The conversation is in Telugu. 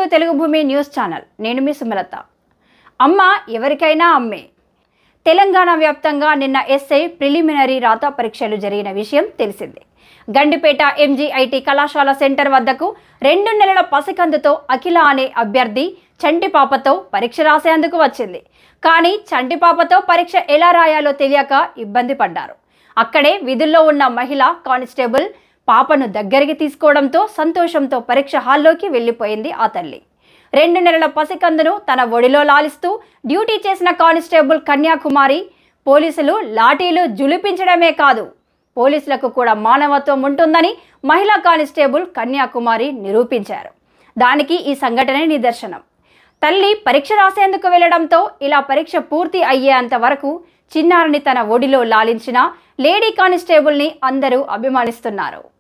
తెలుగు భూమి న్యూస్ ఛానల్ నేను మీ సుమలత అమ్మ ఎవరికైనా అమ్మే తెలంగాణ వ్యాప్తంగా నిన్న ఎస్ఐ ప్రిలిమినరీ రాత పరీక్షలు జరిగిన విషయం తెలిసిందే గండిపేట ఎంజీఐటి కళాశాల సెంటర్ వద్దకు రెండు నెలల పసికందుతో అఖిల అనే అభ్యర్థి చంటి పాపతో పరీక్ష రాసేందుకు వచ్చింది కానీ చంటి పాపతో పరీక్ష ఎలా రాయాలో తెలియక ఇబ్బంది పడ్డారు అక్కడే విధుల్లో ఉన్న మహిళ కానిస్టేబుల్ పాపను దగ్గరికి తీసుకోవడంతో సంతోషంతో పరీక్ష హాల్లోకి వెళ్ళిపోయింది ఆ తల్లి రెండు నెలల పసికందును తన ఒడిలో లాలిస్తూ డ్యూటీ చేసిన కానిస్టేబుల్ కన్యాకుమారి పోలీసులు లాఠీలు జులిపించడమే కాదు పోలీసులకు కూడా మానవత్వం ఉంటుందని మహిళా కానిస్టేబుల్ కన్యాకుమారి నిరూపించారు దానికి ఈ సంఘటనే నిదర్శనం తల్లి పరీక్ష రాసేందుకు వెళ్లడంతో ఇలా పరీక్ష పూర్తి అయ్యేంత వరకు చిన్నారిని తన ఒడిలో లాలించిన లేడీ కానిస్టేబుల్ని అందరూ అభిమానిస్తున్నారు